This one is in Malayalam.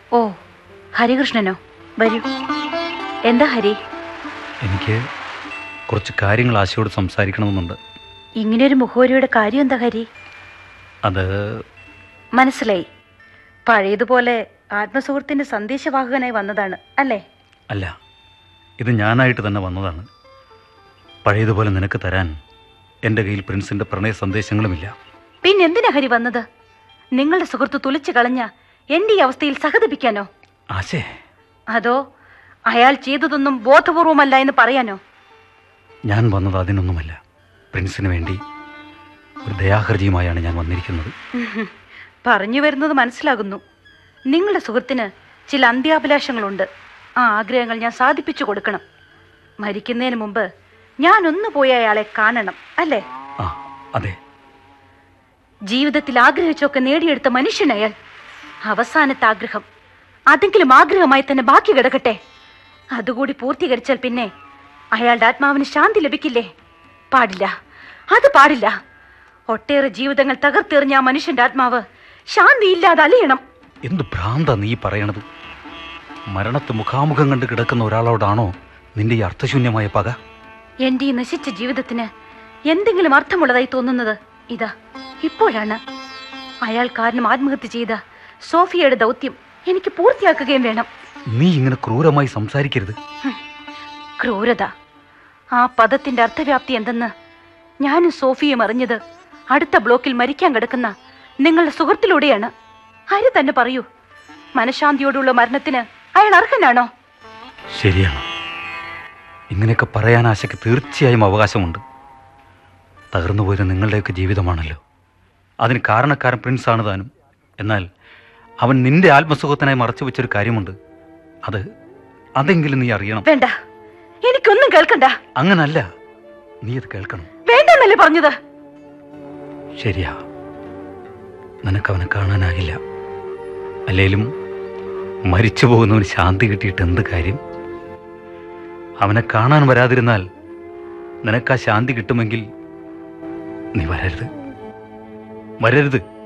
ഓ ഹരികൃഷ്ണനോ വരൂ എന്താ ഹരി എനിക്ക് കുറച്ച് കാര്യങ്ങൾ ആശയോട് സംസാരിക്കണമെന്നുണ്ട് ഇങ്ങനെയൊരു മുഖോരിയുടെ കാര്യം എന്താ ഹരി അത് മനസ്സിലായി പഴയതുപോലെ ആത്മസുഹൃത്തിന്റെ സന്ദേശവാഹകനായി വന്നതാണ് അല്ലേ അല്ല ഇത് ഞാനായിട്ട് തന്നെ വന്നതാണ് പഴയതുപോലെ നിനക്ക് തരാൻ എൻ്റെ കയ്യിൽ പ്രിൻസിൻ്റെ പ്രണയ സന്ദേശങ്ങളുമില്ല പിന്നെന്തിനാ ഹരി വന്നത് നിങ്ങളുടെ സുഹൃത്ത് തുളിച്ചു കളഞ്ഞ എന്റെ ഈ അവസ്ഥയിൽ സഹതപിക്കാനോ ആശേ അതോ അയാൾ ചെയ്തതൊന്നും ബോധപൂർവമല്ല എന്ന് പറയാനോ ഞാൻ വന്നത് അതിനൊന്നുമല്ല പ്രിൻസിന് വേണ്ടി ഒരു ദയാഹർജിയുമായാണ് ഞാൻ വന്നിരിക്കുന്നത് ഉഹും. പറഞ്ഞു വരുന്നത് മനസ്സിലാകുന്നു നിങ്ങളുടെ സുഹൃത്തിന് ചില അന്ത്യാഭിലാഷങ്ങളുണ്ട് ആ ആഗ്രഹങ്ങൾ ഞാൻ സാധിപ്പിച്ചു കൊടുക്കണം മരിക്കുന്നതിന് മുമ്പ് ഞാൻ ഒന്ന് പോയി അയാളെ കാണണം അല്ലേ ആ അതെ ജീവിതത്തിൽ ആഗ്രഹിച്ചൊക്കെ നേടിയെടുത്ത മനുഷ്യനയാൾ അവസാനത്തെ ആഗ്രഹം അതെങ്കിലും ആഗ്രഹമായി തന്നെ ബാക്കി കിടക്കട്ടെ അതുകൂടി പൂർത്തീകരിച്ചാൽ പിന്നെ അയാളുടെ ആത്മാവിന് ശാന്തി ലഭിക്കില്ലേ പാടില്ല അത് പാടില്ല ഒട്ടേറെ ജീവിതങ്ങൾ തകർത്തെറിഞ്ഞ ആ മനുഷ്യന്റെ ആത്മാവ് ശാന്തി ഇല്ലാതെ അലിയണം എന്ത് ഭ്രാന്താ നീ പറയണത് മരണത്തെ മുഖാമുഖം കണ്ട് കിടക്കുന്ന ഒരാളോടാണോ നിന്റെ ഈ അർത്ഥശൂന്യമായ പക എന്റെ ഈ നശിച്ച ജീവിതത്തിന് എന്തെങ്കിലും അർത്ഥമുള്ളതായി തോന്നുന്നത് ഇതാ ഇപ്പോഴാണ് അയാൾ കാരണം ആത്മഹത്യ ചെയ്ത സോഫിയയുടെ ദൗത്യം എനിക്ക് പൂർത്തിയാക്കുകയും വേണം നീ ഇങ്ങനെ ക്രൂരമായി സംസാരിക്കരുത് ക്രൂരത ആ പദത്തിന്റെ അർത്ഥവ്യാപ്തി എന്തെന്ന് ഞാനും സോഫിയും അറിഞ്ഞത് അടുത്ത ബ്ലോക്കിൽ മരിക്കാൻ കിടക്കുന്ന നിങ്ങളുടെ സുഹൃത്തിലൂടെയാണ് ആര് തന്നെ പറയൂ മനഃശാന്തിയോടുള്ള മരണത്തിന് അയാൾ അർഹനാണോ ശരിയാണ് ഇങ്ങനെയൊക്കെ പറയാൻ ആശയ്ക്ക് തീർച്ചയായും അവകാശമുണ്ട് തകർന്നു പോയത് നിങ്ങളുടെയൊക്കെ ജീവിതമാണല്ലോ അതിന് കാരണക്കാരൻ പ്രിൻസ് ആണ് താനും എന്നാൽ അവൻ നിന്റെ ആത്മസുഖത്തിനായി മറച്ചു വെച്ചൊരു കാര്യമുണ്ട് അത് അതെങ്കിലും നീ അറിയണം വേണ്ട എനിക്കൊന്നും കേൾക്കണ്ട അങ്ങനല്ല നീ അത് കേൾക്കണം വേണ്ടെന്നല്ലേ പറഞ്ഞത് ശരിയാ നിനക്കവനെ കാണാനാകില്ല അല്ലേലും മരിച്ചു പോകുന്നവന് ശാന്തി കിട്ടിയിട്ട് എന്ത് കാര്യം അവനെ കാണാൻ വരാതിരുന്നാൽ നിനക്ക് ആ ശാന്തി കിട്ടുമെങ്കിൽ നീ വരരുത് വരരുത്